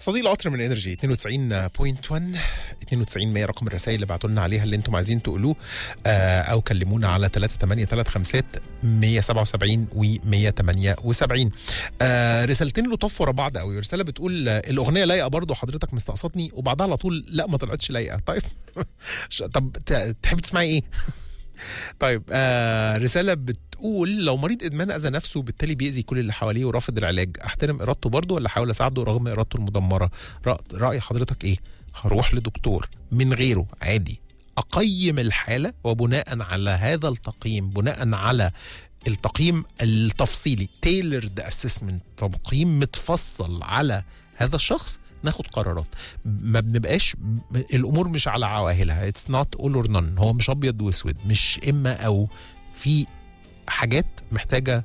صديق القطر من انرجي 92.1 92 100 رقم الرسائل اللي بعتوا لنا عليها اللي انتم عايزين تقولوه آه او كلمونا على 3835 177 و 178 آه رسالتين لطف ورا بعض قوي رساله بتقول آه، الاغنيه لايقه برضه حضرتك مستقصدني وبعدها على طول لا ما طلعتش لايقه طيب ش- طب ت- تحب تسمعي ايه؟ طيب آه رساله بتقول لو مريض ادمان اذى نفسه وبالتالي بيأذي كل اللي حواليه ورافض العلاج احترم ارادته برضه ولا احاول اساعده رغم ارادته المدمره رأ- راي حضرتك ايه هروح لدكتور من غيره عادي اقيم الحاله وبناء على هذا التقييم بناء على التقييم التفصيلي تailored اسسمنت تقييم متفصل على هذا الشخص ناخد قرارات ما بنبقاش الامور مش على عواهلها اتس نوت اول اور نون هو مش ابيض واسود مش اما او في حاجات محتاجه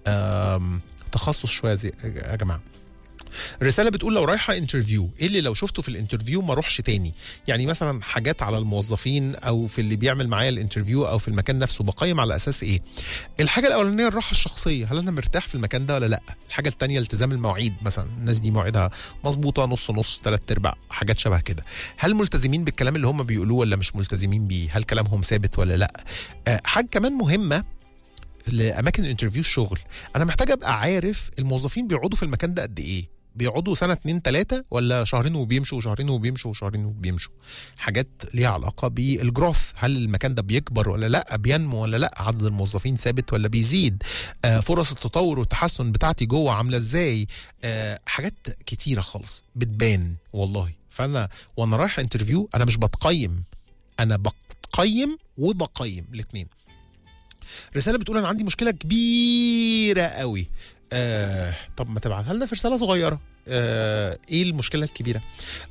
آم، تخصص شويه زي يا جماعه رسالة بتقول لو رايحة انترفيو ايه اللي لو شفته في الانترفيو ما اروحش تاني يعني مثلا حاجات على الموظفين او في اللي بيعمل معايا الانترفيو او في المكان نفسه بقيم على اساس ايه الحاجة الاولانية الراحة الشخصية هل انا مرتاح في المكان ده ولا لا الحاجة التانية التزام المواعيد مثلا الناس دي مواعيدها مظبوطة نص نص ثلاث ارباع حاجات شبه كده هل ملتزمين بالكلام اللي هم بيقولوه ولا مش ملتزمين بيه هل كلامهم ثابت ولا لا آه، حاجة كمان مهمة لاماكن الانترفيو الشغل انا محتاج ابقى عارف الموظفين بيقعدوا في المكان ده قد ايه بيقعدوا سنه اتنين تلاته ولا شهرين وبيمشوا وشهرين وبيمشوا وشهرين وبيمشوا حاجات ليها علاقه بالجروث هل المكان ده بيكبر ولا لا بينمو ولا لا عدد الموظفين ثابت ولا بيزيد آه فرص التطور والتحسن بتاعتي جوه عامله ازاي آه حاجات كتيره خالص بتبان والله فانا وانا رايح انترفيو انا مش بتقيم انا بقيم وبقيم الاثنين رساله بتقول انا عندي مشكله كبيره قوي آه طب ما تبعتها لنا في رساله صغيره آه ايه المشكله الكبيره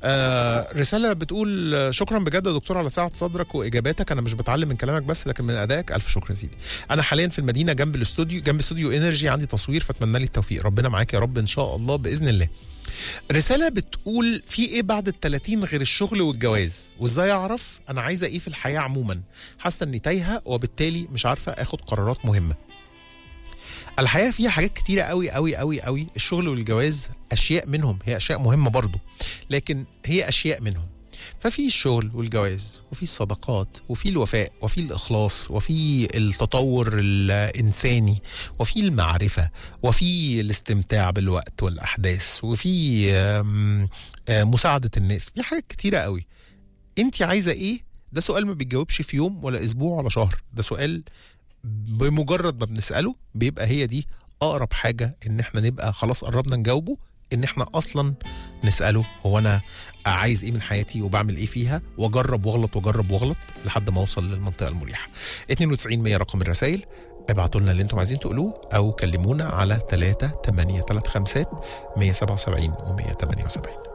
آه رساله بتقول آه، شكرا بجد يا دكتور على سعه صدرك واجاباتك انا مش بتعلم من كلامك بس لكن من ادائك الف شكر يا سيدي انا حاليا في المدينه جنب الاستوديو جنب استوديو انرجي عندي تصوير فاتمنى لي التوفيق ربنا معاك يا رب ان شاء الله باذن الله رسالة بتقول في ايه بعد ال 30 غير الشغل والجواز وازاي اعرف انا عايزة ايه في الحياة عموما حاسة اني تايهة وبالتالي مش عارفة اخد قرارات مهمة الحياة فيها حاجات كتيرة قوي قوي قوي قوي الشغل والجواز اشياء منهم هي اشياء مهمة برضو لكن هي اشياء منهم ففي الشغل والجواز وفي الصداقات وفي الوفاء وفي الإخلاص وفي التطور الإنساني وفي المعرفة وفي الاستمتاع بالوقت والأحداث وفي آم، آه، مساعدة الناس في حاجات كتيرة قوي انت عايزة ايه ده سؤال ما بيتجاوبش في يوم ولا اسبوع ولا شهر ده سؤال بمجرد ما بنسأله بيبقى هي دي أقرب حاجة إن إحنا نبقى خلاص قربنا نجاوبه إن إحنا أصلا نسأله هو أنا عايز إيه من حياتي وبعمل إيه فيها وأجرب وأغلط وأجرب وأغلط لحد ما أوصل للمنطقة المريحة 92 100 رقم الرسائل ابعتوا لنا اللي انتم عايزين تقولوه او كلمونا على 3 8 3 5 177 و 178